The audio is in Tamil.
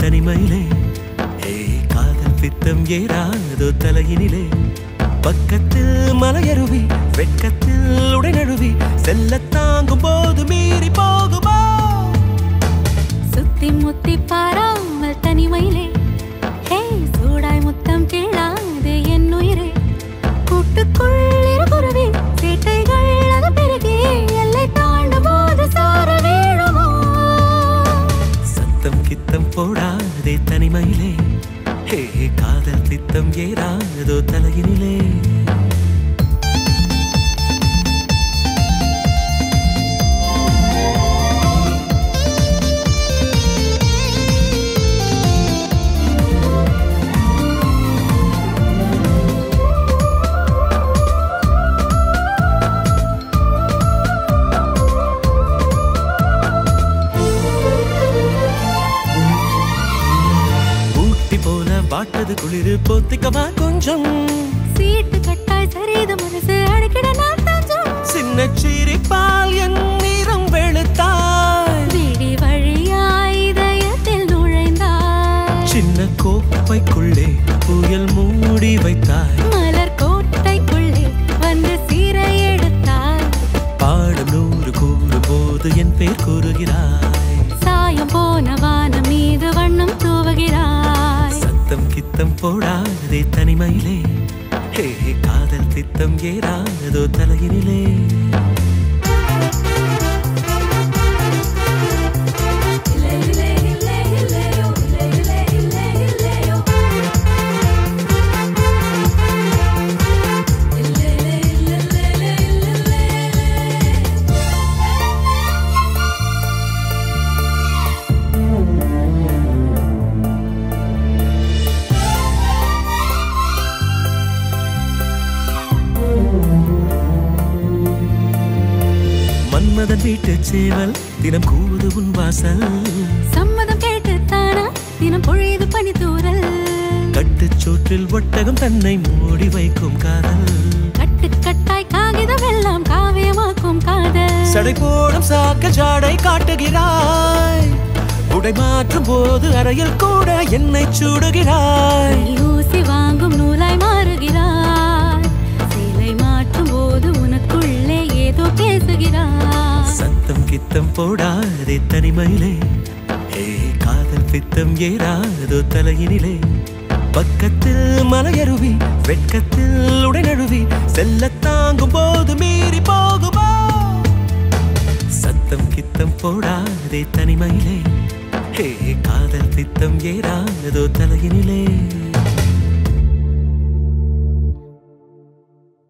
தனிமையிலே ஏ காதல் பித்தம் ஏறாதோ தலையினிலே பக்கத்தில் மலையருவி வெட்கத்தில் உடைநழுவி செல்ல தாங்கும் போது மீறி போகுமா சுத்தி முத்தி பாராமல் தனிமையிலே ஹே சூடாய் முத்தம் கேளாது என் உயிரே கூட்டுக்குள் இருகுருவி சேட்டைகள் அது பெருகி எல்லை தாண்டும் போது சார வீழுமோ சத்தம் கித்தம் போடாதே தனிமையிலே ஹே காதல் பித்தம் ஏறாதோ தலையினிலே ஊட்டி போல வாட்டது குளிரு போத்திக்கவா கொஞ்சம் சீட்டு கட்டாய் சரித மனசு அடிக்கிட நான் தஞ்சம் சின்ன சிரிப்பால் என் நிறம் வெளுத்தாய் விழி வழியாய் இதயத்தில் நுழைந்தாய் சின்ன கோப்பைக்குள்ளே புயல் மூடி வைத்தாய் மலர் கோட்டைக்குள்ளே வந்து சீரை எடுத்தாய் பாடம் நூறு கூறு போது என் பேர் கூறுகிறாய் சாயம் போன வானம் மீது வண்ணம் தூவுகிறாய் சத்தம் கித்தம் போடாதே தனிமையிலே ஹே காதல் தித்தம் ஏறாதோ தலையினிலே மன்மதன் வீட்டு சேவல் தினம் கூவுது உன் வாசல் சம்மதம் கேட்டு தானா தினம் பொழியுது பனி தூரல் கட்டுச்சோற்றில் ஒட்டகம் தன்னை மூடி வைக்கும் காதல் கட்டு கட்டாய் காகிதம் எல்லாம் காவியமாக்கும் காதல் சடை போடும் சாக்க ஜாடை காட்டுகிறாய் உடை மாற்றும் போது அறையில் கூட என்னை சூடுகிறாய் நீ ஊசி வாங்கும் நூலாய் மாறுகிறாய் சேலை மாற்றும் போது உனக்குள்ளே ஏதோ பேசுகிறாய் சத்தம் கித்தம் போடாதே தனிமையிலே ஏ காதல் பித்தம் ஏறாதோ தலையினிலே பக்கத்தில் மலையருவி வெட்கத்தில் உடைநழுவி செல்ல தாங்கும் போது மீறி போகுமா சத்தம் கித்தம் போடாதே தனிமையிலே ஹே காதல் பித்தம் ஏறாதோ தலையினிலே